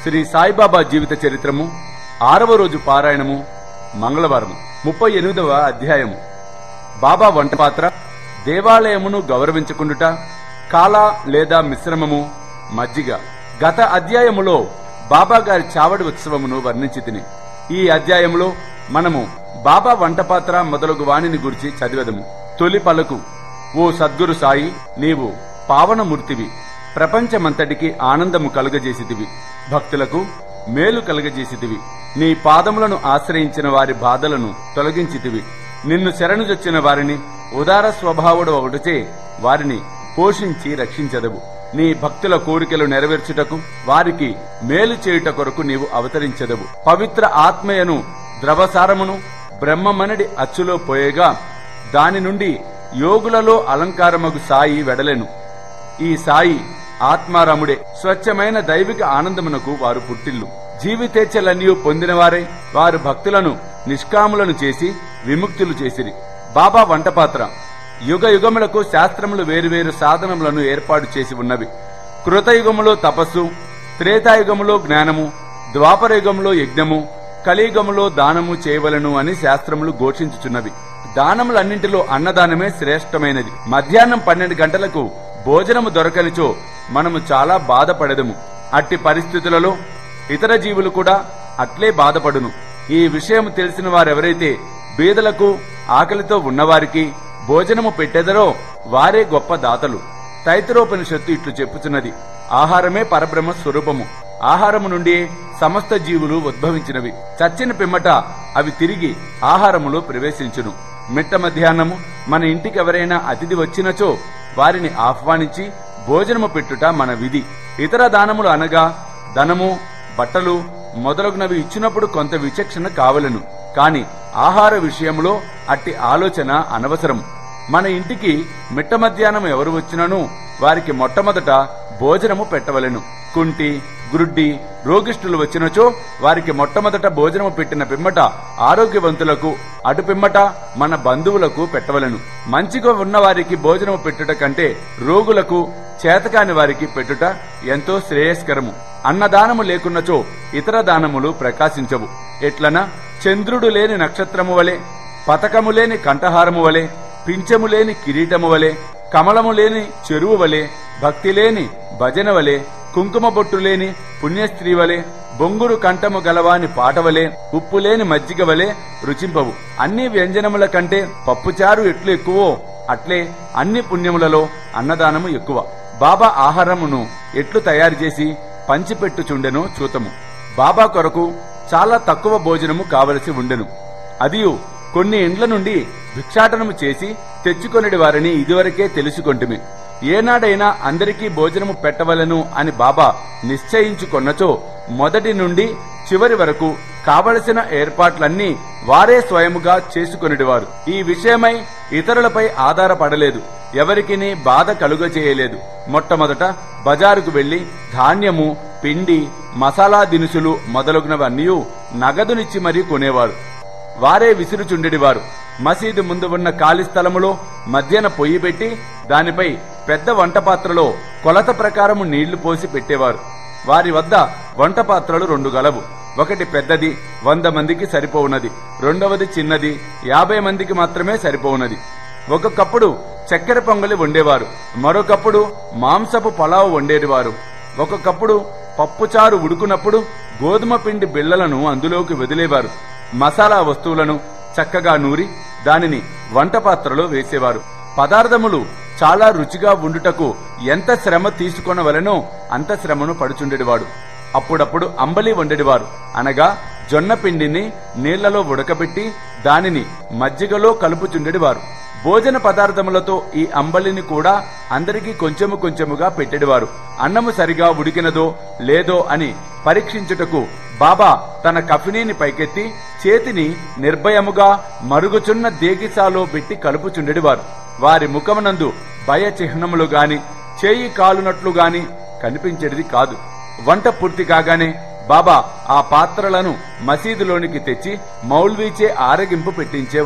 శ్రీ సాయిబాబా జీవిత చరిత్రము ఆరవ రోజు పారాయణము మంగళవారము ముప్పై ఎనిమిదవ అధ్యాయము బాబా వంట పాత్ర దేవాలయమును గౌరవించుకుండుట కాల లేదా మిశ్రమము మజ్జిగ గత అధ్యాయములో బాబా గారి చావడి ఉత్సవమును వర్ణించి తిని ఈ అధ్యాయములో మనము బాబా వంట పాత్ర మొదలగు వాణిని గురించి చదివెదము తొలి పలుకు ఓ సద్గురు సాయి నీవు పావనమూర్తివి ప్రపంచమంతటికి ఆనందము కలుగజేసితివి భక్తులకు మేలు కలుగజేసితివి నీ పాదములను ఆశ్రయించిన వారి బాధలను తొలగించితివి నిన్ను శరణుజొచ్చిన వారిని ఉదార స్వభావుడు ఒకటిచే వారిని పోషించి రక్షించదవు నీ భక్తుల కోరికలు నెరవేర్చుటకు వారికి మేలు చేయుట కొరకు నీవు అవతరించదవు పవిత్ర ఆత్మయను ద్రవసారమును బ్రహ్మమనడి అచ్చులో పోయేగా దాని నుండి యోగులలో అలంకారమగు సాయి వెడలెను ఈ సాయి ఆత్మారాముడే స్వచ్ఛమైన దైవిక ఆనందమునకు వారు పుట్టిల్లు జీవితేచ్ఛలన్నీ పొందినవారై వారు భక్తులను నిష్కాములను చేసి విముక్తులు చేసిరి బాబా వంటపాత్ర యుగ యుగములకు శాస్త్రములు వేరువేరు సాధనములను ఏర్పాటు చేసి ఉన్నవి కృతయుగములో తపస్సు త్రేతాయుగములో జ్ఞానము ద్వాపరయుగములో యజ్ఞము కలియుగములో దానము చేయవలను అని శాస్త్రములు ఘోషించుచున్నవి దానములన్నింటిలో అన్నదానమే శ్రేష్టమైనది మధ్యాహ్నం పన్నెండు గంటలకు భోజనము దొరకనిచో మనము చాలా బాధపడదము అట్టి పరిస్థితులలో ఇతర జీవులు కూడా అట్లే బాధపడును ఈ విషయం తెలిసిన వారెవరైతే బీదలకు ఆకలితో ఉన్నవారికి భోజనము పెట్టెదరో వారే గొప్ప దాతలు తైతరోపనిషత్తు ఇట్లు చెప్పుచున్నది ఆహారమే పరబ్రహ్మ స్వరూపము ఆహారము నుండి సమస్త జీవులు ఉద్భవించినవి చచ్చిన పిమ్మట అవి తిరిగి ఆహారములో ప్రవేశించును మిట్ట మధ్యాహ్నము మన ఇంటికి ఎవరైనా అతిథి వచ్చినచో వారిని ఆహ్వానించి భోజనము పెట్టుట మన విధి ఇతర దానములు అనగా ధనము బట్టలు మొదలగునవి ఇచ్చినప్పుడు కొంత విచక్షణ కావలను కాని ఆహార విషయంలో అట్టి ఆలోచన అనవసరం మన ఇంటికి మిట్ట మధ్యాహ్నం ఎవరు వచ్చినను వారికి మొట్టమొదట భోజనము పెట్టవలెను కుంటి గ్రుడ్డి రోగిష్ఠులు వచ్చినచో వారికి మొట్టమొదట భోజనము పెట్టిన పిమ్మట ఆరోగ్యవంతులకు అటు పిమ్మట మన బంధువులకు పెట్టవలెను మంచిగా ఉన్న వారికి భోజనము పెట్టుట కంటే రోగులకు చేతకాని వారికి పెట్టుట ఎంతో శ్రేయస్కరము అన్నదానము లేకున్నచో ఇతర దానములు ప్రకాశించవు ఎట్లన చంద్రుడు లేని నక్షత్రము వలె పతకము లేని కంఠహారము వలె పింఛము లేని కిరీటము వలె కమలము లేని చెరువు వలె భక్తి లేని భజన వలె కుంకుమ బొట్టు లేని పుణ్యస్త్రీ వలె బొంగురు కంఠము గలవాని పాట వలె ఉప్పు లేని మజ్జిగ వలె రుచింపవు అన్ని వ్యంజనముల కంటే పప్పుచారు ఎట్లు ఎక్కువో అట్లే అన్ని పుణ్యములలో అన్నదానము ఎక్కువ బాబా ఆహారమును ఎట్లు తయారు చేసి పంచిపెట్టుచుండెనో చూతము బాబా కొరకు చాలా తక్కువ భోజనము కావలసి ఉండెను అదియు కొన్ని ఇండ్ల నుండి భిక్షాటనము చేసి తెచ్చుకొనిడి వారిని ఇదివరకే తెలుసుకొంటిమి ఏనాడైనా అందరికీ భోజనము పెట్టవలను అని బాబా నిశ్చయించుకొన్నచో మొదటి నుండి చివరి వరకు కావలసిన ఏర్పాట్లన్నీ వారే స్వయముగా చేసుకొనిడివారు ఈ విషయమై ఇతరులపై ఆధారపడలేదు ఎవరికిని బాధ కలుగచేయలేదు మొట్టమొదట బజారుకు వెళ్లి ధాన్యము పిండి మసాలా దినుసులు మొదలగునవన్నీ నగదునిచ్చి మరీ కొనేవారు వారే విసురుచుండెడివారు మసీదు ముందు ఉన్న ఖాళీ స్థలములో మధ్యన పొయ్యి పెట్టి దానిపై పెద్ద వంట పాత్రలో కొలత ప్రకారము నీళ్లు పోసి పెట్టేవారు వారి వద్ద వంట పాత్రలు రెండు గలవు ఒకటి పెద్దది వంద మందికి సరిపోవున్నది రెండవది చిన్నది యాభై మందికి మాత్రమే సరిపోవున్నది ఒక్కొక్కప్పుడు చక్కెర పొంగలి వండేవారు మరొకప్పుడు మాంసపు పలావు వండేవారు ఒక్కొక్కప్పుడు పప్పుచారు ఉడుకునప్పుడు గోధుమ పిండి బిళ్లలను అందులోకి వదిలేవారు మసాలా వస్తువులను చక్కగా నూరి దానిని వంట పాత్రలో వేసేవారు పదార్థములు చాలా రుచిగా ఉండుటకు ఎంత శ్రమ తీసుకొనవలనో అంత శ్రమను పడుచుండెడివాడు అప్పుడప్పుడు అంబలి వండెడివారు అనగా జొన్న పిండిని నీళ్లలో ఉడకబెట్టి దానిని మజ్జిగలో కలుపుచుండెడివారు భోజన పదార్థములతో ఈ అంబలిని కూడా అందరికీ కొంచెము కొంచెముగా పెట్టెడివారు అన్నము సరిగా ఉడికినదో లేదో అని పరీక్షించుటకు బాబా తన కఫినీని పైకెత్తి చేతిని నిర్భయముగా మరుగుచున్న దేగిసాలో పెట్టి కలుపుచుండెడివారు వారి ముఖమునందు భయ చిహ్నములు గాని చేయి కాలునట్లు గాని కనిపించేది కాదు వంట పూర్తి కాగానే బాబా ఆ పాత్రలను మసీదులోనికి తెచ్చి మౌల్వీచే ఆరగింపు పెట్టించేవారు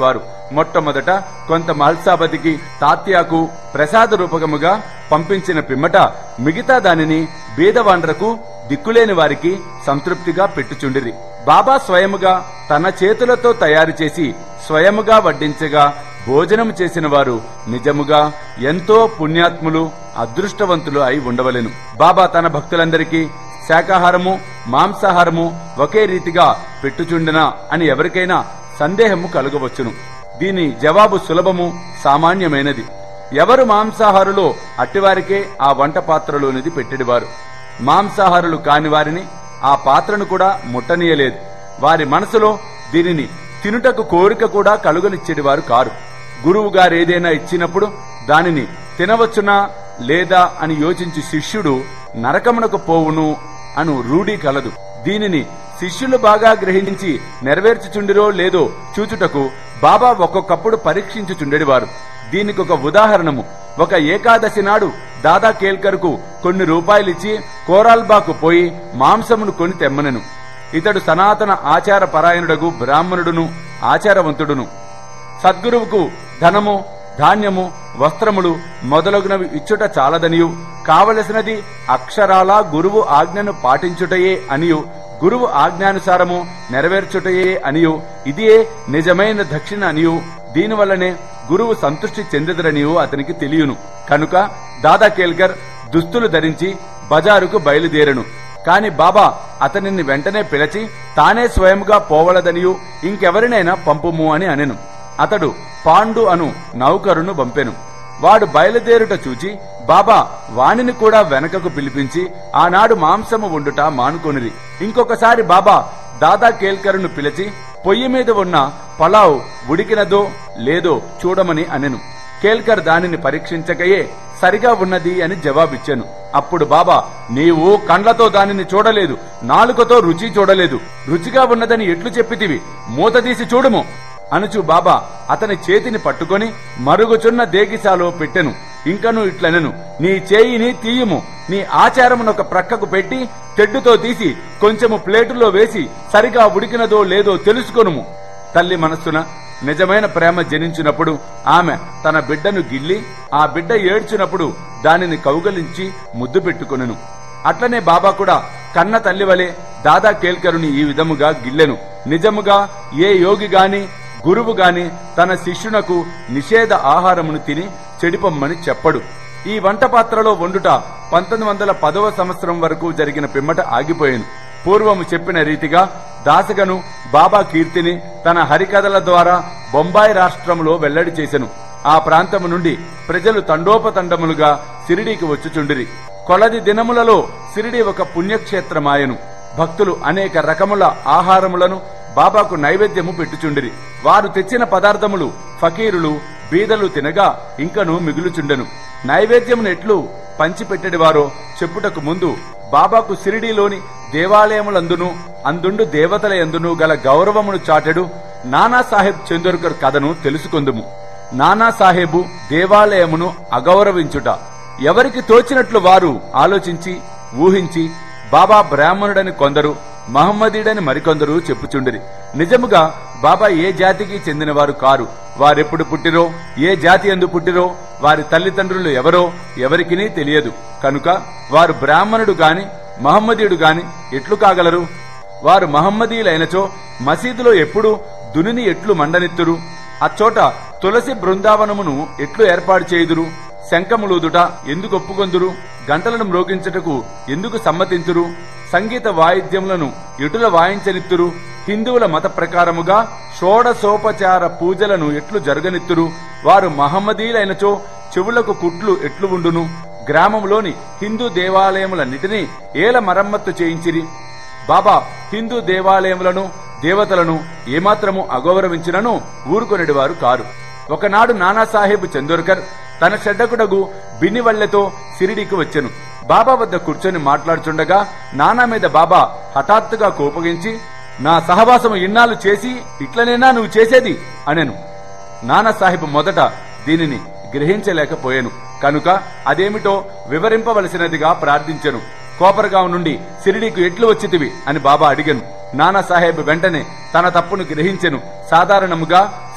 మొట్టమొదట కొంత మహల్సాపతికి తాత్యాకు ప్రసాద రూపకముగా పంపించిన పిమ్మట మిగతా దానిని బీదవాండ్రకు దిక్కులేని వారికి సంతృప్తిగా పెట్టుచుండిరి బాబా స్వయముగా తన చేతులతో తయారు చేసి స్వయముగా వడ్డించగా భోజనం చేసిన వారు నిజముగా ఎంతో పుణ్యాత్ములు అదృష్టవంతులు అయి ఉండవలెను బాబా తన భక్తులందరికీ శాకాహారము మాంసాహారము ఒకే రీతిగా పెట్టుచుండెనా అని ఎవరికైనా సందేహము కలుగవచ్చును దీని జవాబు సులభము సామాన్యమైనది ఎవరు మాంసాహారులో అట్టివారికే ఆ వంట పాత్రలోనిది పెట్టెడివారు మాంసాహారులు కాని వారిని ఆ పాత్రను కూడా ముట్టనీయలేదు వారి మనసులో దీనిని తినుటకు కోరిక కూడా కలుగనిచ్చేటివారు కారు గురువు గారు ఏదైనా ఇచ్చినప్పుడు దానిని తినవచ్చునా లేదా అని యోచించి శిష్యుడు నరకమునకు పోవును అను రూఢి కలదు దీనిని శిష్యులు బాగా గ్రహించి నెరవేర్చుచుండిరో లేదో చూచుటకు బాబా ఒక్కొక్కప్పుడు పరీక్షించుచుండెడివారు దీనికి ఒక ఉదాహరణము ఒక ఏకాదశి నాడు దాదా కేల్కర్కు కొన్ని రూపాయలిచ్చి కోరాల్బాకు పోయి మాంసమును కొని తెమ్మనెను ఇతడు సనాతన ఆచార పరాయణుడగు బ్రాహ్మణుడును ఆచారవంతుడును సద్గురువుకు ధనము ధాన్యము వస్త్రములు మొదలగునవి ఇచ్చుట చాలదనియు కావలసినది అక్షరాల గురువు ఆజ్ఞను పాటించుటయే అనియు గురువు ఆజ్ఞానుసారము నెరవేర్చుటయే అనియు ఇదియే నిజమైన దక్షిణ అనియు దీనివల్లనే గురువు సంతృష్టి చెందెదరనియు అతనికి తెలియను కనుక దాదా కేల్కర్ దుస్తులు ధరించి బజారుకు బయలుదేరెను కాని బాబా అతనిని వెంటనే పిలిచి తానే స్వయంగా పోవలదనియు ఇంకెవరినైనా పంపుము అని అనెను అతడు పాండు అను నౌకరును పంపెను వాడు బయలుదేరుట చూచి బాబా వానిని కూడా వెనకకు పిలిపించి ఆనాడు మాంసము వండుట మానుకొనిరి ఇంకొకసారి బాబా దాదా కేల్కరును పిలిచి పొయ్యి మీద ఉన్న పలావ్ ఉడికినదో లేదో చూడమని అనెను కేల్కర్ దానిని పరీక్షించకయే సరిగా ఉన్నది అని జవాబిచ్చాను అప్పుడు బాబా నీవు కండ్లతో దానిని చూడలేదు నాలుకతో రుచి చూడలేదు రుచిగా ఉన్నదని ఎట్లు చెప్పితివి మూత తీసి చూడుము అనుచు బాబా అతని చేతిని పట్టుకొని మరుగుచున్న దేగిసాలో పెట్టెను ఇంకను ఇట్లనెను నీ చేయిని తీయుము నీ ఆచారమునొక ప్రక్కకు పెట్టి తెడ్డుతో తీసి కొంచెము ప్లేటులో వేసి సరిగా ఉడికినదో లేదో తెలుసుకొనుము తల్లి మనస్సున నిజమైన ప్రేమ జనించినప్పుడు ఆమె తన బిడ్డను గిల్లి ఆ బిడ్డ ఏడ్చినప్పుడు దానిని కౌగలించి ముద్దు పెట్టుకొనెను అట్లనే బాబా కూడా కన్న తల్లి వలె దాదా కేల్కరుని ఈ విధముగా గిల్లెను నిజముగా ఏ యోగి గాని గురువు గాని తన శిష్యునకు నిషేధ ఆహారమును తిని చెడిపమ్మని చెప్పడు ఈ వంట పాత్రలో వండుట పంతొమ్మిది వందల పదవ సంవత్సరం వరకు జరిగిన పిమ్మట ఆగిపోయాను పూర్వము చెప్పిన రీతిగా దాసగను బాబా కీర్తిని తన హరికథల ద్వారా బొంబాయి రాష్ట్రంలో వెల్లడి చేసెను ఆ ప్రాంతము నుండి ప్రజలు తండోపతండములుగా సిరిడీకి వచ్చుచుండిరి కొలది దినములలో సిరిడి ఒక పుణ్యక్షేత్రమాయను భక్తులు అనేక రకముల ఆహారములను బాబాకు నైవేద్యము పెట్టుచుండిరి వారు తెచ్చిన పదార్థములు ఫకీరులు బీదలు తినగా ఇంకను మిగులుచుండెను నైవేద్యమును ఎట్లు పంచిపెట్టెడివారో చెప్పుటకు ముందు బాబాకు సిరిడిలోని దేవాలయములందును అందుండు దేవతల ఎందును గల గౌరవమును చాటెడు నానాసాహెబ్ చందోర్కర్ కథను తెలుసుకొందుము నానాసాహెబు దేవాలయమును అగౌరవించుట ఎవరికి తోచినట్లు వారు ఆలోచించి ఊహించి బాబా బ్రాహ్మణుడని కొందరు మహమ్మదీడని మరికొందరు చెప్పుచుండిరి నిజముగా బాబా ఏ జాతికి చెందినవారు కారు వారెప్పుడు పుట్టిరో ఏ జాతి ఎందు పుట్టిరో వారి తల్లిదండ్రులు ఎవరో ఎవరికినీ తెలియదు కనుక వారు బ్రాహ్మణుడు గాని మహమ్మదీయుడు గాని ఎట్లు కాగలరు వారు మహమ్మదీయులైనచో మసీదులో ఎప్పుడు దునిని ఎట్లు మండనెత్తురు అచ్చోట తులసి బృందావనమును ఎట్లు ఏర్పాటు చేయుదురు శంఖములూదుట ఎందుకు ఒప్పుకొందురు గంటలను మ్రోగించుటకు ఎందుకు సమ్మతింతురు సంగీత వాయిద్యములను ఎటుల వాయించనిత్తురు హిందువుల మత ప్రకారముగా షోడసోపచార పూజలను ఎట్లు జరగనిత్తురు వారు మహమ్మదీలైనచో చెవులకు కుట్లు ఎట్లు ఉండును గ్రామంలోని హిందూ దేవాలయములన్నిటినీ ఏల మరమ్మత్తు చేయించిరి బాబా హిందూ దేవాలయములను దేవతలను ఏమాత్రము అగౌరవించినను ఊరుకొనిడివారు కారు ఒకనాడు నానాసాహెబ్ చందోర్కర్ తన షడ్డకుడగు బిన్నివళ్లెతో సిరిడికి వచ్చెను బాబా వద్ద కూర్చొని మాట్లాడుచుండగా నానా మీద బాబా హఠాత్తుగా కోపగించి నా సహవాసము ఇన్నాళ్ళు చేసి ఇట్లనేనా నువ్వు చేసేది అనెను నానాసాహెబ్ మొదట దీనిని గ్రహించలేకపోయాను కనుక అదేమిటో వివరింపవలసినదిగా ప్రార్థించెను కోపరగాం నుండి సిరిడీకు ఎట్లు వచ్చితివి అని బాబా అడిగను నానాసాహెబ్ వెంటనే తన తప్పును గ్రహించెను సాధారణముగా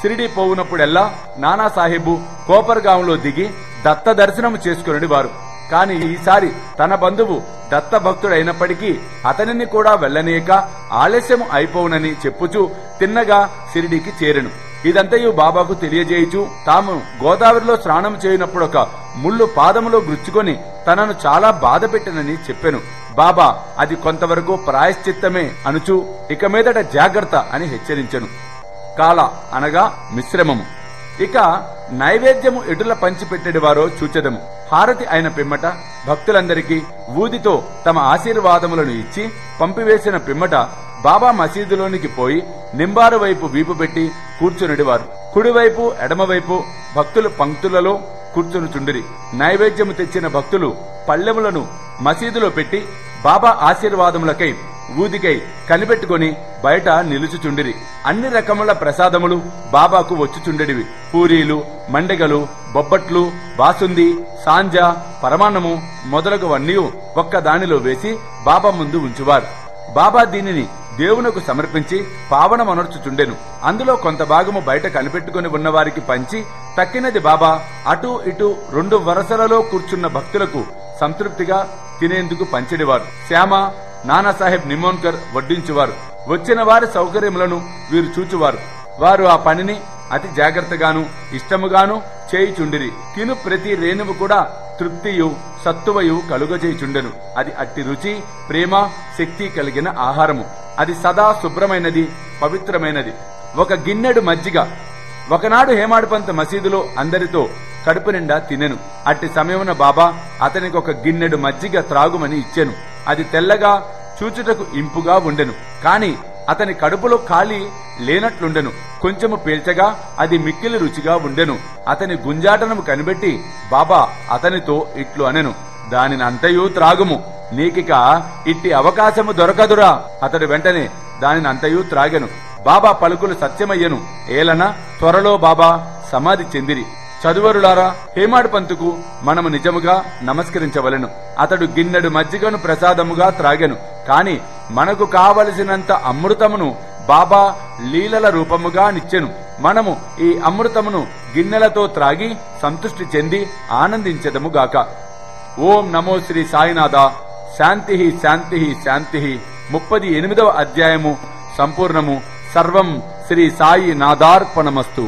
సిరిడి పోవునప్పుడెల్లా నానాసాహెబు కోపర్గాంలో దిగి దత్త దర్శనం చేసుకుని వారు కాని ఈసారి తన బంధువు దత్త భక్తుడైనప్పటికీ అతనిని కూడా వెళ్ళనీయక ఆలస్యం అయిపోవునని చెప్పుచూ తిన్నగా సిరిడికి చేరెను ఇదంతయు బాబాకు తెలియజేయుచు తాము గోదావరిలో స్నానం చేయనప్పుడు ఒక ముళ్ళు పాదములో గుచ్చుకొని తనను చాలా బాధ పెట్టినని చెప్పెను బాబా అది కొంతవరకు ప్రాయశ్చిత్తమే అనుచు ఇక మీదట జాగ్రత్త అని హెచ్చరించెను కాల అనగా మిశ్రమము ఇక నైవేద్యము ఎటుల పంచిపెట్టెడి వారో చూచెదము హారతి అయిన పిమ్మట భక్తులందరికీ ఊదితో తమ ఆశీర్వాదములను ఇచ్చి పంపివేసిన పిమ్మట బాబా మసీదులోనికి పోయి నింబారు వైపు వీపు పెట్టి కూర్చునిడివారు కుడివైపు ఎడమవైపు భక్తులు పంక్తులలో కూర్చునుచుండిరి నైవేద్యము తెచ్చిన భక్తులు పళ్ళెములను మసీదులో పెట్టి బాబా ఆశీర్వాదములకై ఊదికై కనిపెట్టుకొని బయట నిలుచుచుండిరి అన్ని రకముల ప్రసాదములు బాబాకు వచ్చుచుండెడివి పూరీలు మండగలు బొబ్బట్లు బాసుంది సాంజ పరమాన్నము మొదలగువన్నీ ఒక్క దానిలో వేసి బాబా ముందు ఉంచువారు బాబా దీనిని దేవునకు సమర్పించి పావనమనర్చుచుండెను అందులో కొంత భాగము బయట కనిపెట్టుకుని ఉన్నవారికి పంచి తక్కినది బాబా అటు ఇటు రెండు వరసలలో కూర్చున్న భక్తులకు సంతృప్తిగా తినేందుకు పంచెడివారు శ్యామ నానాసాహెబ్ నిమోన్కర్ వడ్డించువారు వచ్చిన వారి సౌకర్యములను వీరు చూచువారు వారు ఆ పనిని అతి జాగ్రత్తగాను ఇష్టముగాను చేయుచుండిరి తిను ప్రతి రేణువు కూడా తృప్తియు సత్తువయు కలుగజేయుచుండెను అది అట్టి రుచి ప్రేమ శక్తి కలిగిన ఆహారము అది సదా శుభ్రమైనది పవిత్రమైనది ఒక గిన్నెడు మజ్జిగ ఒకనాడు హేమాడుపంత మసీదులో అందరితో కడుపు నిండా తినెను అట్టి సమయమున బాబా అతనికి ఒక గిన్నెడు మజ్జిగ త్రాగుమని ఇచ్చెను అది తెల్లగా చూచుటకు ఇంపుగా ఉండెను కాని అతని కడుపులో ఖాళీ లేనట్లుండెను కొంచెము పీల్చగా అది మిక్కిలి రుచిగా ఉండెను అతని గుంజాటనము కనిపెట్టి బాబా అతనితో ఇట్లు అనెను దానిని అంతయు త్రాగుము నీకిక ఇట్టి అవకాశము దొరకదురా అతడు వెంటనే దానిని అంతయు త్రాగెను బాబా పలుకులు సత్యమయ్యను ఏలన త్వరలో బాబా సమాధి చెందిరి చదువరులారా హేమాడు పంతుకు మనము నిజముగా నమస్కరించవలెను అతడు గిన్నెడు మజ్జిగను ప్రసాదముగా త్రాగెను కాని మనకు కావలసినంత అమృతమును బాబా లీలల రూపముగా నిచ్చెను మనము ఈ అమృతమును గిన్నెలతో త్రాగి సంతృష్టి చెంది ఆనందించెదముగాక ఓం నమో శ్రీ సాయినాథ శాంతి శాంతి శాంతి ముప్పది ఎనిమిదవ అధ్యాయము సంపూర్ణము సర్వం శ్రీ సాయి నాదార్పణమస్తు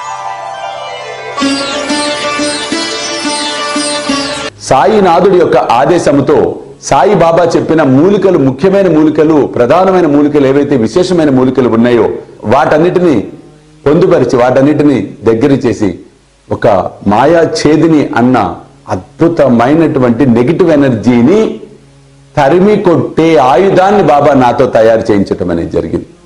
సాయినాథుడి యొక్క ఆదేశముతో సాయి బాబా చెప్పిన మూలికలు ముఖ్యమైన మూలికలు ప్రధానమైన మూలికలు ఏవైతే విశేషమైన మూలికలు ఉన్నాయో వాటన్నిటిని పొందుపరిచి వాటన్నిటిని దగ్గర చేసి ఒక మాయా ఛేదిని అన్న అద్భుతమైనటువంటి నెగిటివ్ ఎనర్జీని తరిమి కొట్టే ఆయుధాన్ని బాబా నాతో తయారు చేయించటం అనేది జరిగింది